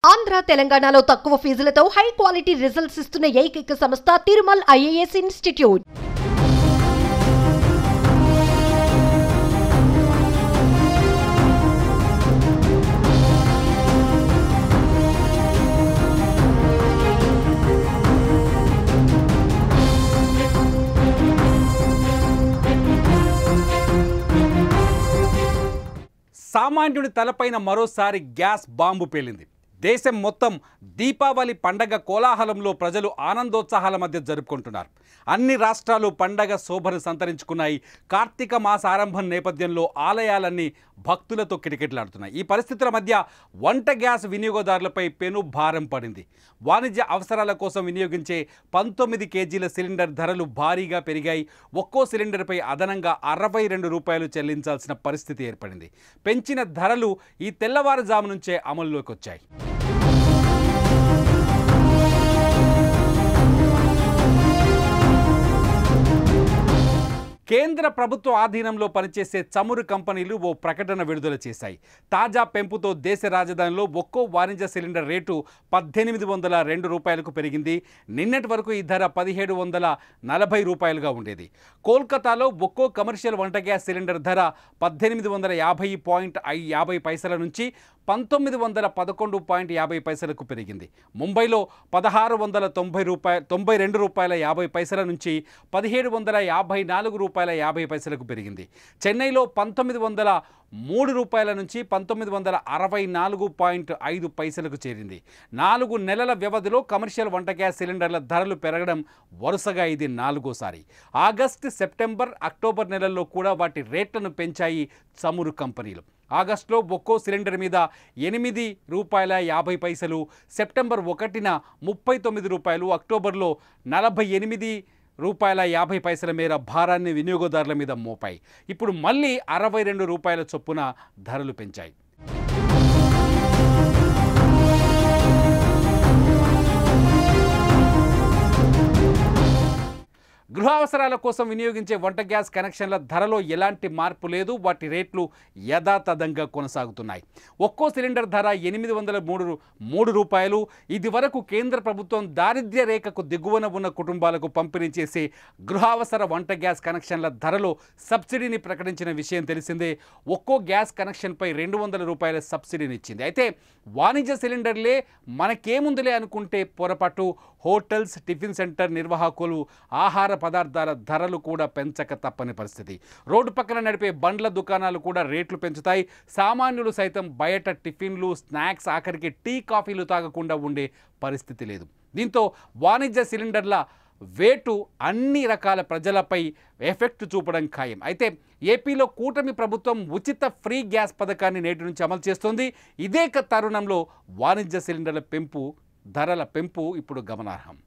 ఆంధ్ర తెలంగాణలో తక్కువ ఫీజులతో high quality results ఇస్తున్న ఏకైక సంస్థ తిరుమల్ ఐఏఎస్ ఇన్స్టిట్యూట్ సామాన్యుడి తలపైన మరోసారి గ్యాస్ బాంబు పేలింది దేశం మొత్తం దీపావళి పండగ కోలాహలంలో ప్రజలు ఆనందోత్సాహాల మధ్య జరుపుకుంటున్నారు అన్ని రాష్ట్రాలు పండగ శోభను సంతరించుకున్నాయి కార్తీక మాస ఆరంభం నేపథ్యంలో ఆలయాలన్నీ భక్తులతో కిటకిటలాడుతున్నాయి ఈ పరిస్థితుల మధ్య వంట గ్యాస్ వినియోగదారులపై పెను భారం పడింది వాణిజ్య అవసరాల కోసం వినియోగించే పంతొమ్మిది కేజీల సిలిండర్ ధరలు భారీగా పెరిగాయి ఒక్కో సిలిండర్పై అదనంగా అరవై రెండు రూపాయలు చెల్లించాల్సిన పరిస్థితి ఏర్పడింది పెంచిన ధరలు ఈ తెల్లవారుజాము నుంచే అమల్లోకి వచ్చాయి కేంద్ర ప్రభుత్వ ఆధీనంలో పనిచేసే చమురు కంపెనీలు ఓ ప్రకటన విడుదల చేశాయి తాజా పెంపుతో దేశ రాజధానిలో ఒక్కో వాణిజ్య సిలిండర్ రేటు పద్దెనిమిది వందల రెండు రూపాయలకు పెరిగింది నిన్నటి వరకు ఈ ధర పదిహేడు వందల నలభై రూపాయలుగా ఉండేది కోల్కతాలో ఒక్కో కమర్షియల్ వంట గ్యాస్ సిలిండర్ ధర పద్దెనిమిది వందల యాభై పాయింట్ ఐ యాభై పైసల నుంచి పంతొమ్మిది వందల పదకొండు పాయింట్ యాభై పైసలకు పెరిగింది ముంబైలో పదహారు వందల తొంభై రూపాయ తొంభై రెండు రూపాయల యాభై పైసల నుంచి పదిహేడు వందల యాభై నాలుగు రూపాయల యాభై పైసలకు పెరిగింది చెన్నైలో పంతొమ్మిది వందల మూడు రూపాయల నుంచి పంతొమ్మిది వందల అరవై నాలుగు పాయింట్ ఐదు పైసలకు చేరింది నాలుగు నెలల వ్యవధిలో కమర్షియల్ వంట గ్యాస్ సిలిండర్ల ధరలు పెరగడం వరుసగా ఇది నాలుగోసారి ఆగస్టు సెప్టెంబర్ అక్టోబర్ నెలల్లో కూడా వాటి రేట్లను పెంచాయి చమురు కంపెనీలు ఆగస్టులో ఒక్కో సిలిండర్ మీద ఎనిమిది రూపాయల యాభై పైసలు సెప్టెంబర్ ఒకటిన ముప్పై తొమ్మిది రూపాయలు అక్టోబర్లో నలభై ఎనిమిది రూపాయల యాభై పైసల మేర భారాన్ని వినియోగదారుల మీద మోపాయి ఇప్పుడు మళ్ళీ అరవై రెండు రూపాయల చొప్పున ధరలు పెంచాయి గృహ అవసరాల కోసం వినియోగించే వంట గ్యాస్ కనెక్షన్ల ధరలో ఎలాంటి మార్పు లేదు వాటి రేట్లు యథాతథంగా కొనసాగుతున్నాయి ఒక్కో సిలిండర్ ధర ఎనిమిది వందల మూడు రూ- మూడు రూపాయలు ఇది వరకు కేంద్ర ప్రభుత్వం దారిద్ర్య రేఖకు దిగువన ఉన్న కుటుంబాలకు పంపిణీ చేసే గృహావసర వంట గ్యాస్ కనెక్షన్ల ధరలో సబ్సిడీని ప్రకటించిన విషయం తెలిసిందే ఒక్కో గ్యాస్ కనెక్షన్పై రెండు వందల రూపాయల సబ్సిడీని ఇచ్చింది అయితే వాణిజ్య సిలిండర్లే మనకేముందులే అనుకుంటే పొరపాటు హోటల్స్ టిఫిన్ సెంటర్ నిర్వాహకులు ఆహార పదార్థాల ధరలు కూడా పెంచక తప్పని పరిస్థితి రోడ్డు పక్కన నడిపే బండ్ల దుకాణాలు కూడా రేట్లు పెంచుతాయి సామాన్యులు సైతం బయట టిఫిన్లు స్నాక్స్ ఆఖరికి టీ కాఫీలు తాగకుండా ఉండే పరిస్థితి లేదు దీంతో వాణిజ్య సిలిండర్ల వేటు అన్ని రకాల ప్రజలపై ఎఫెక్ట్ చూపడం ఖాయం అయితే ఏపీలో కూటమి ప్రభుత్వం ఉచిత ఫ్రీ గ్యాస్ పథకాన్ని నేటి నుంచి అమలు చేస్తోంది ఇదే క- తరుణంలో వాణిజ్య సిలిండర్ల పెంపు ధరల పెంపు ఇప్పుడు గమనార్హం